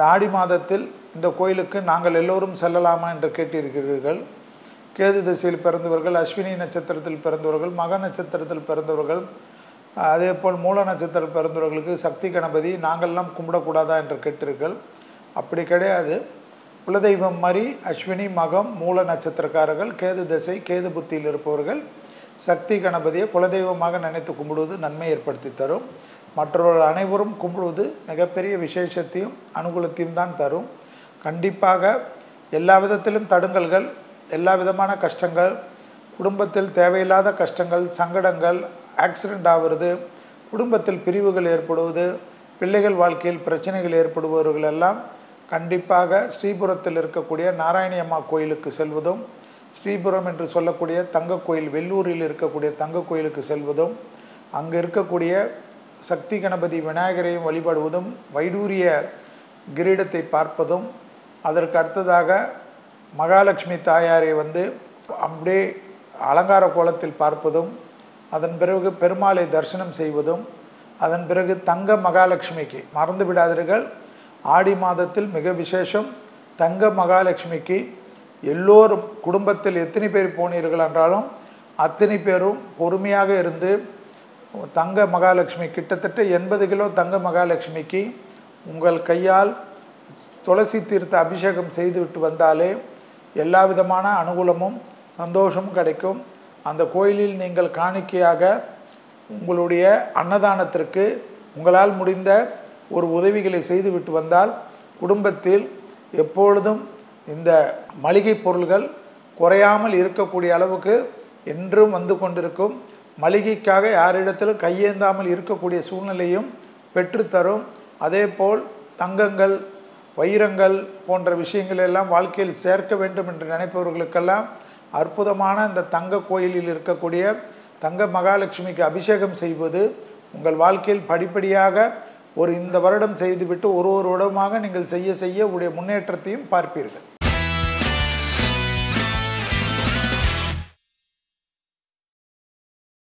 ஆடி மாதத்தில் இந்த கோயிலுக்கு நாங்கள் எல்லோரும் செல்லலாமா என்று கேட்டிருக்கிறீர்கள் கேது திசையில் பிறந்தவர்கள் அஸ்வினி நட்சத்திரத்தில் பிறந்தவர்கள் மக நட்சத்திரத்தில் பிறந்தவர்கள் அதே போல் மூல நட்சத்திரம் பிறந்தவர்களுக்கு சக்தி கணபதி நாங்கள்லாம் கும்பிடக்கூடாதா என்று கேட்டீர்கள் அப்படி கிடையாது குலதெய்வம் மாதிரி அஸ்வினி மகம் மூல நட்சத்திரக்காரர்கள் கேது திசை கேது புத்தியில் இருப்பவர்கள் சக்தி கணபதியை குலதெய்வமாக நினைத்து கும்பிடுவது நன்மை ஏற்படுத்தி தரும் மற்றவர்கள் அனைவரும் கும்பிடுவது மிகப்பெரிய விசேஷத்தையும் அனுகூலத்தையும் தான் தரும் கண்டிப்பாக எல்லா விதத்திலும் தடுங்கல்கள் எல்லா விதமான கஷ்டங்கள் குடும்பத்தில் தேவையில்லாத கஷ்டங்கள் சங்கடங்கள் ஆக்சிடெண்ட் ஆகிறது குடும்பத்தில் பிரிவுகள் ஏற்படுவது பிள்ளைகள் வாழ்க்கையில் பிரச்சனைகள் ஏற்படுபவர்கள் எல்லாம் கண்டிப்பாக ஸ்ரீபுரத்தில் இருக்கக்கூடிய நாராயணி அம்மா கோயிலுக்கு செல்வதும் ஸ்ரீபுரம் என்று சொல்லக்கூடிய தங்க கோயில் வெள்ளூரில் இருக்கக்கூடிய தங்க கோயிலுக்கு செல்வதும் அங்கே இருக்கக்கூடிய சக்தி கணபதி விநாயகரையும் வழிபடுவதும் வைடூரிய கிரீடத்தை பார்ப்பதும் அதற்கு அடுத்ததாக மகாலட்சுமி தாயாரை வந்து அப்படியே அலங்கார கோலத்தில் பார்ப்பதும் அதன் பிறகு பெருமாளை தரிசனம் செய்வதும் அதன் பிறகு தங்க மகாலட்சுமிக்கு மறந்து விடாதீர்கள் ஆடி மாதத்தில் மிக விசேஷம் தங்க மகாலட்சுமிக்கு எல்லோரும் குடும்பத்தில் எத்தனை பேர் போனீர்கள் என்றாலும் அத்தனை பேரும் பொறுமையாக இருந்து தங்க மகாலட்சுமி கிட்டத்தட்ட எண்பது கிலோ தங்க மகாலட்சுமிக்கு உங்கள் கையால் துளசி தீர்த்த அபிஷேகம் செய்துவிட்டு வந்தாலே எல்லா விதமான அனுகூலமும் சந்தோஷமும் கிடைக்கும் அந்த கோயிலில் நீங்கள் காணிக்கையாக உங்களுடைய அன்னதானத்திற்கு உங்களால் முடிந்த ஒரு உதவிகளை செய்துவிட்டு வந்தால் குடும்பத்தில் எப்பொழுதும் இந்த மளிகை பொருள்கள் குறையாமல் இருக்கக்கூடிய அளவுக்கு என்றும் வந்து கொண்டிருக்கும் மளிகைக்காக யாரிடத்திலும் கையேந்தாமல் இருக்கக்கூடிய சூழ்நிலையும் பெற்றுத்தரும் அதே போல் தங்கங்கள் வைரங்கள் போன்ற விஷயங்கள் எல்லாம் வாழ்க்கையில் சேர்க்க வேண்டும் என்று நினைப்பவர்களுக்கெல்லாம் அற்புதமான இந்த தங்க கோயிலில் இருக்கக்கூடிய தங்க மகாலட்சுமிக்கு அபிஷேகம் செய்வது உங்கள் வாழ்க்கையில் படிப்படியாக ஒரு இந்த வருடம் செய்துவிட்டு ஒரு ஒரு வருடமாக நீங்கள் செய்ய செய்ய உடைய முன்னேற்றத்தையும் பார்ப்பீர்கள்